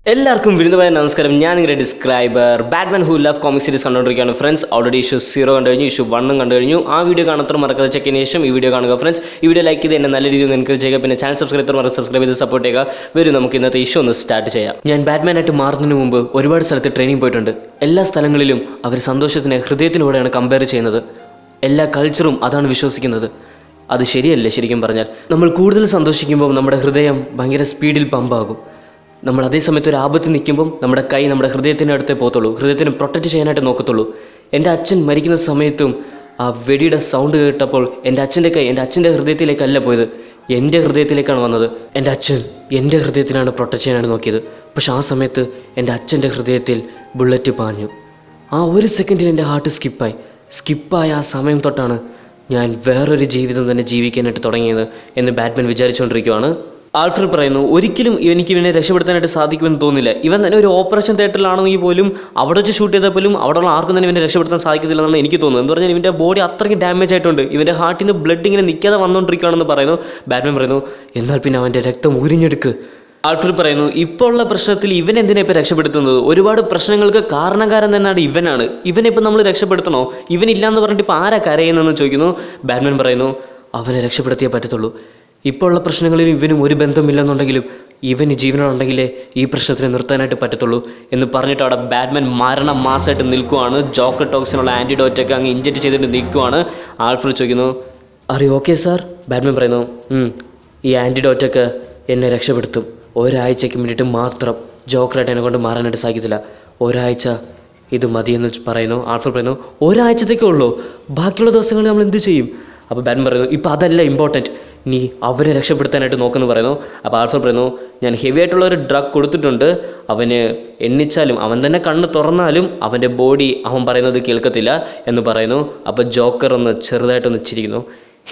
എല്ലാവർക്കും വിരുന്നുമായ നമസ്കാരം ഞാൻ നിങ്ങളുടെ describer Batman who love comic series കണ്ടുകൊണ്ടിരിക്കുകയാണ് ഫ്രണ്ട്സ് ഓൾറെഡി ഇഷ്യൂ സീറോ കണ്ടു കഴിഞ്ഞു ഇഷ്യൂ വണ്ണും കണ്ടു കഴിഞ്ഞു ആ വീഡിയോ കാണാത്ത മറക്കാതെ ചെക്കിന് ശേഷം ഈ വീഡിയോ കാണുക ഫ്രണ്ട്സ് ഈ വീഡിയോ ലൈക്ക് ചെയ്ത് എന്നെ നല്ല രീതിയിൽ എൻകറേജ് ചെയ്യുക പിന്നെ ചാനൽ സബ്സ്ക്രൈബ് ചെയ്ത് മറക്കാതെ സബ്സ്ക്രൈബ് ചെയ്ത് സപ്പോർട്ട് ചെയ്യുക വരും നമുക്ക് ഇന്നത്തെ ഇഷ്യൂ ഒന്ന് സ്റ്റാർട്ട് ചെയ്യാം ഞാൻ ബാറ്റ്മാനായിട്ട് മാറുന്നതിന് മുമ്പ് ഒരുപാട് സ്ഥലത്ത് ട്രെയിനിങ് പോയിട്ടുണ്ട് എല്ലാ സ്ഥലങ്ങളിലും അവർ സന്തോഷത്തിനെ ഹൃദയത്തിലൂടെയാണ് കമ്പയർ ചെയ്യുന്നത് എല്ലാ കൾച്ചറും അതാണ് വിശ്വസിക്കുന്നത് അത് ശരിയല്ലേ ശരിക്കും പറഞ്ഞാൽ നമ്മൾ കൂടുതൽ സന്തോഷിക്കുമ്പോൾ നമ്മുടെ ഹൃദയം ഭയങ്കര സ്പീഡിൽ പമ്പാകും നമ്മൾ അതേ സമയത്ത് ഒരു ആപത്ത് നിൽക്കുമ്പം നമ്മുടെ കൈ നമ്മുടെ ഹൃദയത്തിൻ്റെ അടുത്തേ പോകത്തുള്ളൂ ഹൃദയത്തിനെ പ്രൊട്ടക്റ്റ് ചെയ്യാനായിട്ട് നോക്കത്തുള്ളൂ എൻ്റെ അച്ഛൻ മരിക്കുന്ന സമയത്തും ആ വെടിയുടെ സൗണ്ട് കേട്ടപ്പോൾ എൻ്റെ അച്ഛൻ്റെ കൈ എൻ്റെ അച്ഛൻ്റെ ഹൃദയത്തിലേക്കല്ല പോയത് എൻ്റെ ഹൃദയത്തിലേക്കാണ് വന്നത് എൻ്റെ അച്ഛൻ എൻ്റെ ഹൃദയത്തിനാണ് പ്രൊട്ടക്റ്റ് ചെയ്യാനായിട്ട് നോക്കിയത് പക്ഷെ ആ സമയത്ത് എൻ്റെ അച്ഛൻ്റെ ഹൃദയത്തിൽ ബുള്ളറ്റ് പാഞ്ഞു ആ ഒരു സെക്കൻഡിൽ എൻ്റെ ഹാർട്ട് സ്കിപ്പായി സ്കിപ്പായ ആ സമയം തൊട്ടാണ് ഞാൻ വേറൊരു ജീവിതം തന്നെ ജീവിക്കാനായിട്ട് തുടങ്ങിയത് എന്ന് ബാറ്റ്മാൻ വിചാരിച്ചുകൊണ്ടിരിക്കുവാണ് ആൽഫ്രഡ് പറയുന്നു ഒരിക്കലും എനിക്ക് ഇവനെ രക്ഷപ്പെടുത്താനായിട്ട് സാധിക്കുമെന്ന് തോന്നില്ല ഇവൻ തന്നെ ഒരു ഓപ്പറേഷൻ തിയേറ്ററിലാണെങ്കിൽ പോലും അവിടെ വെച്ച് ഷൂട്ട് ചെയ്താൽ പോലും അവിടെയുള്ള ആർക്കും തന്നെ ഇവനെ രക്ഷപ്പെടുത്താൻ സാധിക്കത്തില്ലെന്നാണ് എനിക്ക് തോന്നുന്നത് എന്ന് പറഞ്ഞാൽ ഇവൻ്റെ ബോഡി അത്രയ്ക്ക് ഡാമേജ് ആയിട്ടുണ്ട് ഇവൻ്റെ ഹാർട്ടിന് ബ്ലഡ് ഇങ്ങനെ നിൽക്കാതെ വന്നുകൊണ്ടിരിക്കുകയാണെന്ന് പറയുന്നു ബാറ്റ്മാൻ പറയുന്നു എന്നാൽ പിന്നെ അവൻ്റെ രക്തം ഉരിഞ്ഞെടുക്ക് ആൽഫ്രഡ് പറയുന്നു ഇപ്പോൾ ഉള്ള പ്രശ്നത്തിൽ ഇവൻ എന്തിനാ ഇപ്പം രക്ഷപ്പെടുത്തുന്നത് ഒരുപാട് പ്രശ്നങ്ങൾക്ക് കാരണക്കാരൻ തന്നെയാണ് ഇവനാണ് ഇവനെ ഇപ്പം നമ്മൾ രക്ഷപ്പെടുത്തണോ ഇവൻ ഇല്ലാന്ന് പറഞ്ഞിട്ട് ഇപ്പം ആരാ കരയുന്നതെന്ന് ചോദിക്കുന്നു ബാറ്റ്മാൻ പറയുന്നു അവനെ രക്ഷപ്പെടുത്തിയേ പറ്റത്തുള്ളൂ ഇപ്പോൾ ഉള്ള പ്രശ്നങ്ങളിൽ ഇവനും ഒരു ബന്ധമില്ലെന്നുണ്ടെങ്കിലും ഇവന് ജീവനുണ്ടെങ്കിലേ ഈ പ്രശ്നത്തിനെ നിർത്താനായിട്ട് പറ്റത്തുള്ളൂ എന്ന് പറഞ്ഞിട്ട് അവിടെ ബാറ്റ്മാൻ മരണ മാസമായിട്ട് നിൽക്കുവാണ് ജോക്കർ ടോക്സിനുള്ള ആൻറ്റിഡോറ്റൊക്കെ അങ്ങ് ഇഞ്ചക്ട് ചെയ്തിട്ട് നിൽക്കുവാണ് ആൽഫ്രഡ് ചോദിക്കുന്നു അറി ഓക്കെ സാർ ബാറ്റ്മാൻ പറയുന്നു "ഉം, ഈ ആൻറ്റിഡോറ്റൊക്കെ എന്നെ രക്ഷപ്പെടുത്തും ഒരാഴ്ചയ്ക്ക് വേണ്ടിയിട്ട് മാത്രം ജോക്കറായിട്ട് എന്നെ കൊണ്ട് മാറാനായിട്ട് സാധിക്കത്തില്ല ഒരാഴ്ച ഇത് മതിയെന്ന് പറയുന്നു ആൽഫ്രഡ് പറയുന്നു ഒരാഴ്ചത്തേക്കേ ഉള്ളൂ ബാക്കിയുള്ള ദിവസങ്ങളിൽ നമ്മൾ എന്ത് ചെയ്യും അപ്പോൾ ബാറ്റ്മാൻ പറയുന്നു ഇപ്പോൾ അതല്ല ഇമ്പോർട്ടൻറ്റ് നീ അവനെ രക്ഷപ്പെടുത്താനായിട്ട് നോക്കുന്നു പറയുന്നു അപ്പോൾ ആൽഫ്രഡ് പറയുന്നു ഞാൻ ഹെവി ആയിട്ടുള്ള ഒരു ഡ്രഗ് കൊടുത്തിട്ടുണ്ട് അവന് എണ്ണിച്ചാലും അവൻ തന്നെ കണ്ണ് തുറന്നാലും അവൻ്റെ ബോഡി അവൻ പറയുന്നത് കേൾക്കത്തില്ല എന്ന് പറയുന്നു അപ്പോൾ ജോക്കർ ഒന്ന് ചെറുതായിട്ടൊന്ന് ചിരിക്കുന്നു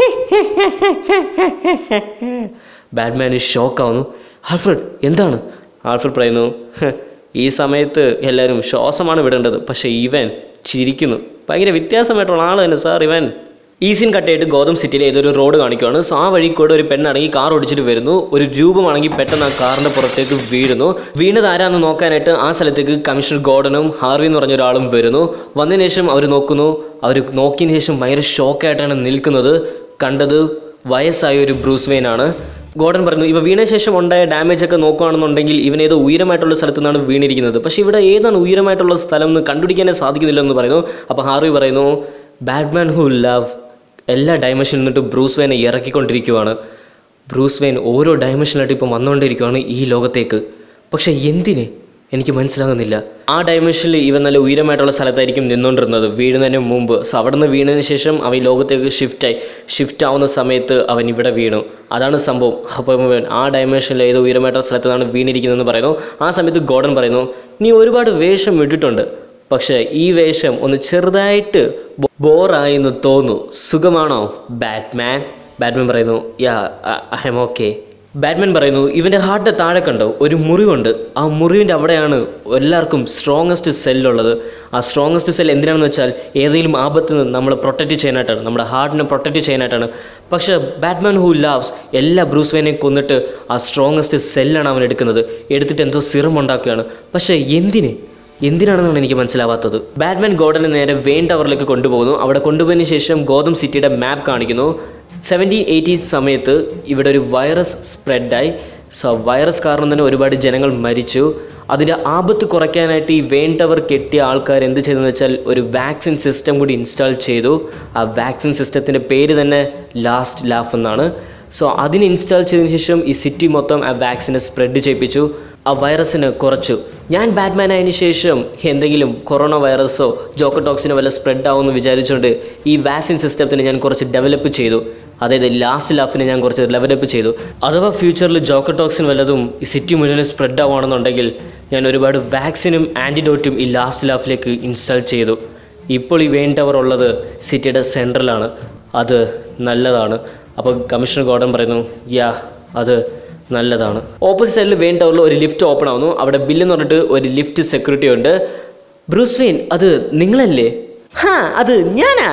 ബാറ്റ്മാന് ഷോക്കാവുന്നു ആൽഫ്രഡ് എന്താണ് ആൽഫ്രഡ് പറയുന്നു "ഹ്, ഈ സമയത്ത് എല്ലാവരും ശ്വാസമാണ് വിടേണ്ടത് പക്ഷേ ഇവൻ ചിരിക്കുന്നു ഭയങ്കര വ്യത്യാസമായിട്ടുള്ള ആൾ തന്നെ സാർ ഇവൻ ഈ സീൻ കട്ടായിട്ട് ഗോതം സിറ്റിയിൽ ഏതൊരു റോഡ് കാണിക്കുകയാണ് സോ ആ വഴി കൂടെ ഒരു പെണ്ണാണെങ്കിൽ കാർ ഓടിച്ചിട്ട് വരുന്നു ഒരു രൂപമാണെങ്കിൽ പെട്ടെന്ന് ആ കാറിൻ്റെ പുറത്തേക്ക് വീഴുന്നു വീണത് ആരാന്ന് നോക്കാനായിട്ട് ആ സ്ഥലത്തേക്ക് കമ്മീഷണർ ഗോർഡനും ഹാർവി എന്ന് പറഞ്ഞ ഒരാളും വരുന്നു വന്നതിന് ശേഷം അവർ നോക്കുന്നു അവർ നോക്കിയതിന് ശേഷം ഭയങ്കര ഷോക്കായിട്ടാണ് നിൽക്കുന്നത് കണ്ടത് വയസ്സായ ഒരു ബ്രൂസ് വെയിൻ ആണ് ഗോർഡൻ പറയുന്നു ഇവ വീണ ശേഷം ഉണ്ടായ ഡാമേജ് ഒക്കെ നോക്കുകയാണെന്നുണ്ടെങ്കിൽ ഇവൻ ഏതോ ഉയരമായിട്ടുള്ള സ്ഥലത്തു നിന്നാണ് വീണിരിക്കുന്നത് പക്ഷേ ഇവിടെ ഏതാണ് ഉയരമായിട്ടുള്ള സ്ഥലം എന്ന് കണ്ടുപിടിക്കാനേ സാധിക്കുന്നില്ല എന്ന് പറയുന്നു അപ്പോൾ ഹാർവി പറയുന്നു ബാറ്റ്മാൻ ഹു ലവ് എല്ലാ ഡയമെൻഷനിൽ നിന്നിട്ട് ബ്രൂസ് വെയിനെ ഇറക്കിക്കൊണ്ടിരിക്കുവാണ് ബ്രൂസ് വെയിൻ ഓരോ ഡയമെൻഷനിലായിട്ട് ഇപ്പം വന്നുകൊണ്ടിരിക്കുകയാണ് ഈ ലോകത്തേക്ക് പക്ഷേ എന്തിന് എനിക്ക് മനസ്സിലാകുന്നില്ല ആ ഡയമെൻഷനിൽ ഇവൻ നല്ല ഉയരമായിട്ടുള്ള സ്ഥലത്തായിരിക്കും നിന്നുകൊണ്ടിരുന്നത് വീഴുന്നതിന് മുമ്പ് സോ അവിടെ നിന്ന് വീണതിന് ശേഷം അവൻ ഈ ലോകത്തേക്ക് ഷിഫ്റ്റായി ഷിഫ്റ്റ് ആവുന്ന സമയത്ത് അവൻ ഇവിടെ വീണു അതാണ് സംഭവം അപ്പം ഇവൻ ആ ഡയമെൻഷനിൽ ഏതോ ഉയരമായിട്ടുള്ള സ്ഥലത്താണ് വീണിരിക്കുന്നതെന്ന് പറയുന്നു ആ സമയത്ത് ഗോഡൻ പറയുന്നു നീ ഒരുപാട് വേഷം ഇട്ടിട്ടുണ്ട് പക്ഷേ ഈ വേഷം ഒന്ന് ചെറുതായിട്ട് ബോറായി എന്ന് തോന്നുന്നു സുഖമാണോ ബാറ്റ്മാൻ ബാറ്റ്മാൻ പറയുന്നു yeah I am okay Batman പറയുന്നു ഇവൻ്റെ ഹാർട്ട് താഴെ കണ്ടോ ഒരു മുറിവുണ്ട് ആ മുറിവിൻ്റെ അവിടെയാണ് എല്ലാവർക്കും സ്ട്രോങ്ങസ്റ്റ് സെല്ലുള്ളത് ആ സ്ട്രോങ്ങസ്റ്റ് സെൽ എന്തിനാണെന്ന് വെച്ചാൽ ഏതെങ്കിലും ആപത്ത് നിന്ന് നമ്മളെ പ്രൊട്ടക്റ്റ് ചെയ്യാനായിട്ടാണ് നമ്മുടെ ഹാർട്ടിനെ പ്രൊട്ടക്റ്റ് ചെയ്യാനായിട്ടാണ് പക്ഷേ ബാറ്റ്മാൻ ഹൂ ലാവ്സ് എല്ലാ ബ്രൂസ് വെയിനെയും കൊന്നിട്ട് ആ സ്ട്രോങ്ങസ്റ്റ് സെല്ലാണ് അവൻ എടുക്കുന്നത് എടുത്തിട്ട് എന്തോ സിറം ഉണ്ടാക്കുകയാണ് പക്ഷേ എന്തിന് എന്തിനാണെന്നാണ് എനിക്ക് മനസ്സിലാവാത്തത് ബാറ്റ്മാൻ ഗോഡനെ നേരെ വെയിൻ ടവറിലേക്ക് കൊണ്ടുപോകുന്നു അവിടെ കൊണ്ടുപോയതിന് ശേഷം ഗോതം സിറ്റിയുടെ മാപ്പ് കാണിക്കുന്നു സെവൻറ്റീൻ എയ്റ്റീസ് സമയത്ത് ഇവിടെ ഒരു വൈറസ് സ്പ്രെഡായി സോ വൈറസ് കാരണം തന്നെ ഒരുപാട് ജനങ്ങൾ മരിച്ചു അതിൻ്റെ ആപത്ത് കുറയ്ക്കാനായിട്ട് ഈ വെയിൻ ടവർ കെട്ടിയ ആൾക്കാർ എന്ത് ചെയ്തെന്ന് വെച്ചാൽ ഒരു വാക്സിൻ സിസ്റ്റം കൂടി ഇൻസ്റ്റാൾ ചെയ്തു ആ വാക്സിൻ സിസ്റ്റത്തിൻ്റെ പേര് തന്നെ ലാസ്റ്റ് ലാഫ് എന്നാണ് സോ അതിന് ഇൻസ്റ്റാൾ ചെയ്തതിന് ശേഷം ഈ സിറ്റി മൊത്തം ആ വാക്സിനെ സ്പ്രെഡ് ചെയ്യിപ്പിച്ചു ആ വൈറസിന് കുറച്ചു ഞാൻ ബാറ്റ്മാൻ ആയതിനു ശേഷം എന്തെങ്കിലും കൊറോണ വൈറസോ ജോക്കർ ടോക്സിനോ വല്ല സ്പ്രെഡ് ആവുമെന്ന് വിചാരിച്ചുകൊണ്ട് ഈ വാക്സിൻ സിസ്റ്റത്തിന് ഞാൻ കുറച്ച് ഡെവലപ്പ് ചെയ്തു അതായത് ലാസ്റ്റ് ലാഫിനെ ഞാൻ കുറച്ച് ഡെവലപ്പ് ചെയ്തു അഥവാ ഫ്യൂച്ചറിൽ ജോക്കർ ടോക്സിൻ വല്ലതും ഈ സിറ്റി മുഴുവൻ സ്പ്രെഡ് ആവുകയാണെന്നുണ്ടെങ്കിൽ ഞാൻ ഒരുപാട് വാക്സിനും ആൻറ്റിഡോട്ടും ഈ ലാസ്റ്റ് ലാഫിലേക്ക് ഇൻസ്റ്റാൾ ചെയ്തു ഇപ്പോൾ ഈ വെയിൻ ടവർ ഉള്ളത് സിറ്റിയുടെ സെൻട്രലാണ് അത് നല്ലതാണ് അപ്പോൾ കമ്മീഷണർ ഗോഡൻ പറയുന്നു യാ അത് നല്ലതാണ് ഓപ്പോസിറ്റ് സൈഡിൽ വെയിൻ ടവറിൽ ഒരു ലിഫ്റ്റ് ഓപ്പൺ ആവുന്നു അവിടെ ബില്ലെന്ന് പറഞ്ഞിട്ട് ഒരു ലിഫ്റ്റ് സെക്യൂരിറ്റി ഉണ്ട് ബ്രൂസ് വെയിൻ അത് നിങ്ങളല്ലേ ഹാ അത് ഞാനാ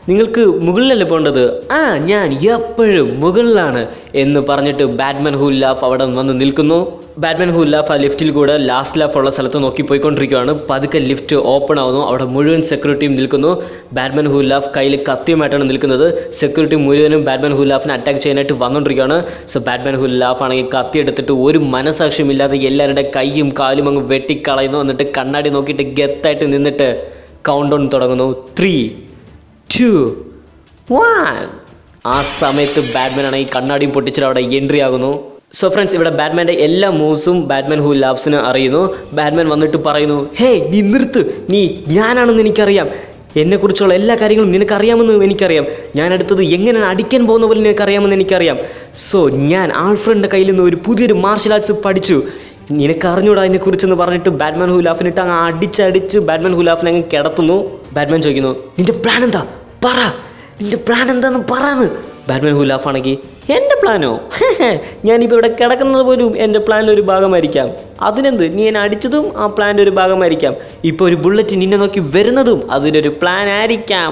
നിങ്ങൾക്ക് മുകളിലല്ലേ പോകേണ്ടത് ആ ഞാൻ എപ്പോഴും മുകളിലാണ് എന്ന് പറഞ്ഞിട്ട് ബാറ്റ്മാൻ ഹൂ ലാഫ് അവിടെ വന്ന് നിൽക്കുന്നു ബാറ്റ്മാൻ ഹൂ ലാഫ് ആ ലിഫ്റ്റിൽ കൂടെ ലാസ്റ്റ് ലാഫ് ഉള്ള സ്ഥലത്ത് നോക്കി പോയിക്കൊണ്ടിരിക്കുകയാണ് പതുക്കെ ലിഫ്റ്റ് ഓപ്പൺ ആവുന്നു അവിടെ മുഴുവൻ സെക്യൂരിറ്റിയും നിൽക്കുന്നു ബാറ്റ്മാൻ ഹൂ ലാഫ് കയ്യിൽ കത്തിയുമായിട്ടാണ് നിൽക്കുന്നത് സെക്യൂരിറ്റി മുഴുവനും ബാറ്റ്മാൻ ഹൂ ലാഫിനെ അറ്റാക്ക് ചെയ്യാനായിട്ട് വന്നുകൊണ്ടിരിക്കുകയാണ് സോ ബാറ്റ്മാൻ ഹൂ ലാഫ് ആണെങ്കിൽ കത്തി എടുത്തിട്ട് ഒരു മനസാക്ഷ്യമില്ലാതെ എല്ലാവരുടെ കൈയും കാലും അങ്ങ് വെട്ടിക്കളയുന്നു എന്നിട്ട് കണ്ണാടി നോക്കിയിട്ട് ഗത്തായിട്ട് നിന്നിട്ട് കൗണ്ട് ഡൗൺ തുടങ്ങുന്നു ത്രീ ടു വൺ ആ സമയത്ത് ബാറ്റ്മാൻ ആണെങ്കിൽ കണ്ണാടിയും പൊട്ടിച്ചിട്ട് അവിടെ എൻട്രി ആകുന്നു സോ ഫ്രണ്ട്സ് ഇവിടെ ബാറ്റ്മാൻ്റെ എല്ലാ മൂവ്സും ബാറ്റ്മാൻ ഹൂ ലാബ്സിന് അറിയുന്നു ബാറ്റ്മാൻ വന്നിട്ട് പറയുന്നു ഹേ നീ നിർത്ത് നീ ഞാനാണെന്ന് എനിക്കറിയാം എന്നെക്കുറിച്ചുള്ള എല്ലാ കാര്യങ്ങളും നിനക്കറിയാമെന്ന് എനിക്കറിയാം ഞാൻ അടുത്തത് എങ്ങനെയാണ് അടിക്കാൻ പോകുന്ന പോലെ നിനക്കറിയാമെന്ന് എനിക്കറിയാം സോ ഞാൻ ആൾഫ്രണ്ടിൻ്റെ കയ്യിൽ നിന്ന് ഒരു പുതിയൊരു മാർഷൽ ആർട്സ് പഠിച്ചു നിനക്ക് അറിഞ്ഞൂടാ അതിനെക്കുറിച്ചെന്ന് പറഞ്ഞിട്ട് ബാറ്റ്മാൻ ഹുലാഫിനിട്ട് അങ്ങ് അടിച്ചടിച്ച് ബാറ്റ്മാൻ ഹുലാഫിനെ അങ്ങ് കിടത്തുന്നു ബാറ്റ്മാൻ ചോദിക്കുന്നു നിന്റെ പ്ലാൻ എന്താ പറ നിന്റെ പ്ലാൻ എന്താന്ന് പറയാന്ന് ബാറ്റ്മാൻ ഹുലാഫാണെങ്കിൽ എൻ്റെ പ്ലാനോ ഞാനിപ്പോൾ ഇവിടെ കിടക്കുന്നത് പോലും എൻ്റെ പ്ലാനിൻ്റെ ഒരു ഭാഗമായിരിക്കാം അതിനെന്ത് നീ എന്നെ അടിച്ചതും ആ പ്ലാൻ്റെ ഒരു ഭാഗമായിരിക്കാം ഇപ്പോൾ ഒരു ബുള്ളറ്റ് നിന്നെ നോക്കി വരുന്നതും അതിനൊരു പ്ലാൻ ആയിരിക്കാം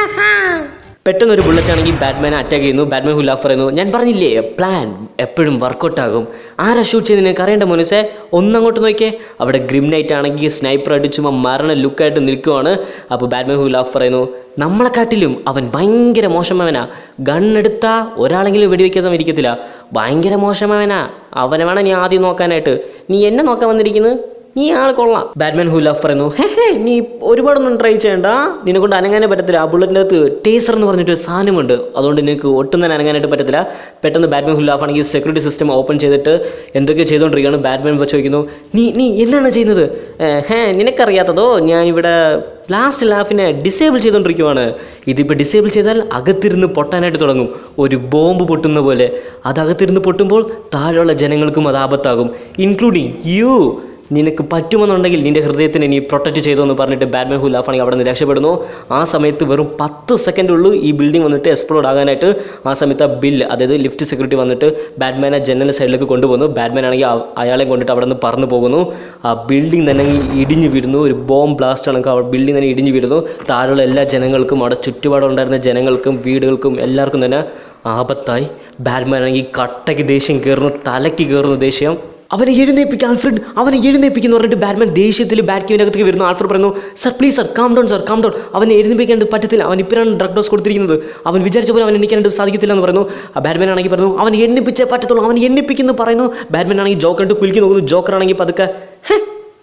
പെട്ടെന്ന് ഒരു ബുള്ളറ്റ് ആണെങ്കിൽ ബാറ്റ്മാനെ അറ്റാക്ക് ചെയ്യുന്നു ബാറ്റ്മാൻ ഹുലാഫ് പറയുന്നു ഞാൻ പറഞ്ഞില്ലേ പ്ലാൻ എപ്പോഴും വർക്കൗട്ട് ആകും ആരാ ഷൂട്ട് ചെയ്ത് നിനക്ക് അറിയേണ്ട മോനുസേ ഒന്നങ്ങോട്ട് നോക്കിയേ അവിടെ ഗ്രിം നൈറ്റ് ആണെങ്കിൽ സ്നൈപ്പർ അടിച്ചുമ്പോൾ മരണ ലുക്കായിട്ട് നിൽക്കുവാണ് അപ്പോൾ ബാറ്റ്മാൻ ഹുലാഫ് പറയുന്നു നമ്മളെക്കാട്ടിലും അവൻ ഭയങ്കര മോശമവനാ ഗണ്ണെടുത്താ ഒരാളെങ്കിലും വെടിവെക്കാതെ ഇരിക്കത്തില്ല ഭയങ്കര മോശമവനാ അവനെ വേണം നീ ആദ്യം നോക്കാനായിട്ട് നീ എന്നെ നോക്കാൻ വന്നിരിക്കുന്നത് നീ ആൾ കൊള്ളാം ബാറ്റ്മാൻ ഹുലാഫ് പറയുന്നു ഹേ ഹേ നീ ഒരുപാടൊന്നും ട്രൈ ചെയ്യണ്ട നിന്നെ കൊണ്ട് അനങ്ങാനേ പറ്റത്തില്ല ആ ബുള്ളറ്റിൻ്റെ അകത്ത് ടേസർ എന്ന് പറഞ്ഞിട്ട് ഒരു സാധനമുണ്ട് അതുകൊണ്ട് നിനക്ക് ഒട്ടും തന്നെ അനങ്ങാനായിട്ട് പറ്റത്തില്ല പെട്ടെന്ന് ബാറ്റ്മാൻ ഹുലാഫ് ആണെങ്കിൽ സെക്യൂരിറ്റി സിസ്റ്റം ഓപ്പൺ ചെയ്തിട്ട് എന്തൊക്കെ ചെയ്തുകൊണ്ടിരിക്കുകയാണ് ബാറ്റ്മാൻ വെച്ച് ചോദിക്കുന്നു നീ നീ എന്താണ് ചെയ്യുന്നത് "ഏ, ഹേ നിനക്കറിയാത്തതോ ഞാൻ ഇവിടെ ലാസ്റ്റ് ലാഫിനെ ഡിസേബിൾ ചെയ്തുകൊണ്ടിരിക്കുവാണ് ഇതിപ്പോൾ ഡിസേബിൾ ചെയ്താൽ അകത്തിരുന്ന് പൊട്ടാനായിട്ട് തുടങ്ങും ഒരു ബോംബ് പൊട്ടുന്ന പോലെ അത് അകത്തിരുന്ന് പൊട്ടുമ്പോൾ താഴെയുള്ള ജനങ്ങൾക്കും അത് ആപത്താകും ഇൻക്ലൂഡിങ് യു നിനക്ക് പറ്റുമെന്നുണ്ടെങ്കിൽ നിന്റെ ഹൃദയത്തിനെ നീ പ്രൊട്ടക്റ്റ് ചെയ്തു എന്ന് പറഞ്ഞിട്ട് ബാറ്റ്മാൻ ഹുലാഫാണെങ്കിൽ അവിടെ നിന്ന് രക്ഷപ്പെടുന്നു ആ സമയത്ത് വെറും പത്ത് സെക്കൻഡ് ഉള്ളൂ ഈ ബിൽഡിംഗ് വന്നിട്ട് എക്സ്പ്ലോഡ് ആകാനായിട്ട് ആ സമയത്ത് ആ ബില്ല് അതായത് ലിഫ്റ്റ് സെക്യൂരിറ്റി വന്നിട്ട് ബാറ്റ്മാനെ ജനൽ സൈഡിലേക്ക് കൊണ്ടുപോകുന്നു ബാറ്റ്മാൻ ആണെങ്കിൽ ആ- അയാളെ കൊണ്ടിട്ട് അവിടെ നിന്ന് പറന്നു പോകുന്നു ആ ബിൽഡിംഗ് തന്നെ അങ്ങ് ഇടിഞ്ഞു വീഴുന്നു ഒരു ബോംബ് ബ്ലാസ്റ്റ് ആണെങ്കിൽ ആ ബിൽഡിംഗ് തന്നെ ഇടിഞ്ഞു വീഴുന്നു താഴെയുള്ള എല്ലാ ജനങ്ങൾക്കും അവിടെ ചുറ്റുപാടുണ്ടായിരുന്ന ജനങ്ങൾക്കും വീടുകൾക്കും എല്ലാവർക്കും തന്നെ ആപത്തായി ബാറ്റ്മാൻ ആണെങ്കിൽ കട്ടയ്ക്ക് ദേഷ്യം കയറുന്നു തലയ്ക്ക് കയറുന്നു ദേഷ്യം അവനെ എഴുന്നേപ്പിക്കുക ആൽഫ്രഡ് അവനെ എഴുന്നേപ്പിക്കുന്നു പറഞ്ഞിട്ട് ബാറ്റ്മാൻ ദേഷ്യത്തിൽ ബാറ്റ്മാൻ്റെ അകത്തേക്ക് വരുന്നു ആൽഫ്രഡ് പറയുന്നു sir please sir calm down sir calm down അവനെ എഴുന്നേപ്പിക്കാണ്ട് പറ്റത്തില്ല അവൻ ഇപ്പോഴാണ് ഡ്രഗ് ഡോസ് കൊടുത്തിരിക്കുന്നത് അവൻ വിചാരിച്ച പോലെ അവൻ എണ്ണിക്കാനായിട്ട് സാധിക്കത്തില്ല എന്ന് പറയുന്നു ആ ബാറ്റ്മാൻ ആണെങ്കിൽ പറഞ്ഞു അവൻ എണ്ണിപ്പിച്ചേ പറ്റത്തുള്ളൂ അവൻ എണ്ണിപ്പിക്കുന്നു പറയുന്നു ബാറ്റ്മാൻ ആണെങ്കിൽ ജോക്കറിട്ട് കുലുക്കി നോക്കുന്നു ജോക്കർ ആണെങ്കിൽ പതുക്കെ "ഹെ,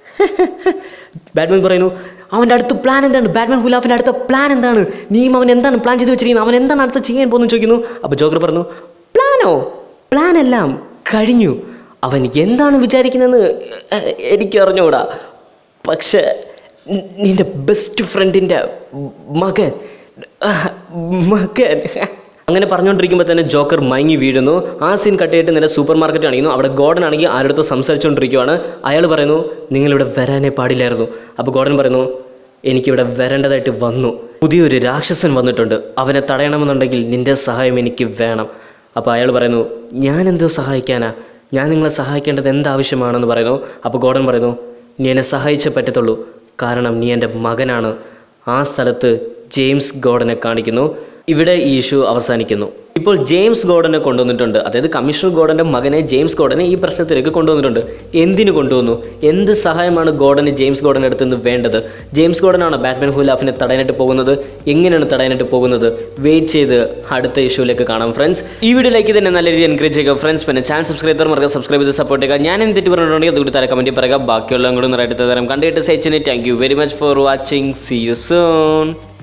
ബാറ്റ്മാൻ പറയുന്നു അവൻ്റെ അടുത്ത പ്ലാൻ എന്താണ് ബാറ്റ്മാൻ ഹുലാഫിൻ്റെ അടുത്ത പ്ലാൻ എന്താണ് നീയും അവൻ എന്താണ് പ്ലാൻ ചെയ്ത് വെച്ചിരിക്കുന്നത് അവൻ എന്താണ് അടുത്ത ചെയ്യാൻ പോകുന്നു ചോദിക്കുന്നു അപ്പോൾ ജോക്കർ പറഞ്ഞു പ്ലാനോ പ്ലാൻ എല്ലാം കഴിഞ്ഞു അവൻ എന്താണ് വിചാരിക്കുന്നതെന്ന് എ- എനിക്ക് അറിഞ്ഞൂടാ പക്ഷെ നി- നിന്റെ ബെസ്റ്റ് ഫ്രണ്ടിൻ്റെ മകൻ ആ, മകൻ അങ്ങനെ പറഞ്ഞുകൊണ്ടിരിക്കുമ്പോൾ തന്നെ ജോക്കർ മയങ്ങി വീഴുന്നു ആ സീൻ കട്ട് ചെയ്തിട്ട് നേരെ സൂപ്പർ മാർക്കറ്റ് ആണെങ്കിലും അവിടെ ഗോഡൻ ആണെങ്കിൽ ആരുടെ സംസാരിച്ചുകൊണ്ടിരിക്കുവാണ് അയാൾ പറയുന്നു നിങ്ങളിവിടെ വരാനേ പാടില്ലായിരുന്നു അപ്പോൾ ഗോഡൻ പറയുന്നു എനിക്കിവിടെ വരേണ്ടതായിട്ട് വന്നു പുതിയൊരു രാക്ഷസൻ വന്നിട്ടുണ്ട് അവനെ തടയണമെന്നുണ്ടെങ്കിൽ നിന്റെ സഹായം എനിക്ക് വേണം അപ്പോൾ അയാൾ പറയുന്നു ഞാൻ എന്തോ സഹായിക്കാനാ ഞാൻ നിങ്ങളെ സഹായിക്കേണ്ടത് എന്താവശ്യമാണെന്ന് പറയുന്നു അപ്പോൾ ഗോഡൻ പറയുന്നു നീ എന്നെ സഹായിച്ചേ പറ്റത്തുള്ളൂ കാരണം നീ എൻ്റെ മകനാണ് ആ സ്ഥലത്ത് ജെയിംസ് ഗോഡനെ കാണിക്കുന്നു ഇവിടെ ഈ ഇഷ്യൂ അവസാനിക്കുന്നു ഇപ്പോൾ ജെയിംസ് ഗോഡനെ കൊണ്ടുവന്നിട്ടുണ്ട് അതായത് കമ്മീഷണർ ഗോഡൻ്റെ മകനെ ജെയിംസ് ഗോഡനെ ഈ പ്രശ്നത്തിലേക്ക് കൊണ്ടുവന്നിട്ടുണ്ട് എന്തിനു കൊണ്ടുവന്നു എന്ത് സഹായമാണ് ഗോഡന് ജെയിംസ് ഗോഡൻ്റെ അടുത്ത് നിന്ന് വേണ്ടത് ജെയിംസ് ഗോഡനാണ് ബാറ്റ്മാൻ ഹുലാഫിനെ തടയാനായിട്ട് പോകുന്നത് എങ്ങനെയാണ് തടയാനായിട്ട് പോകുന്നത് വെയിറ്റ് ചെയ്ത് അടുത്ത ഇഷ്യൂലേക്ക് കാണാം ഫ്രണ്ട്സ് ഈ വീഡിയോയിലേക്ക് തന്നെ നല്ല രീതിയിൽ എൻകറേജ് ചെയ്യുക ഫ്രണ്ട്സ് പിന്നെ ചാനൽ സബ്സ്ക്രൈബ് ചെയ്താൽ മറക്കുക സബ്സ്ക്രൈബ് ചെയ്ത് സപ്പോർട്ട് ചെയ്യുക ഞാൻ എന്ത് തെറ്റ് പറഞ്ഞിട്ടുണ്ടെങ്കിൽ അതുകൂടി തരാം കമൻറ്റ് പറയുക ബാക്കിയുള്ള കൂടി നിറയിട്ട് തരാം കണ്ടിട്ട് സൈച്ചിന് thank you very much for watching see you soon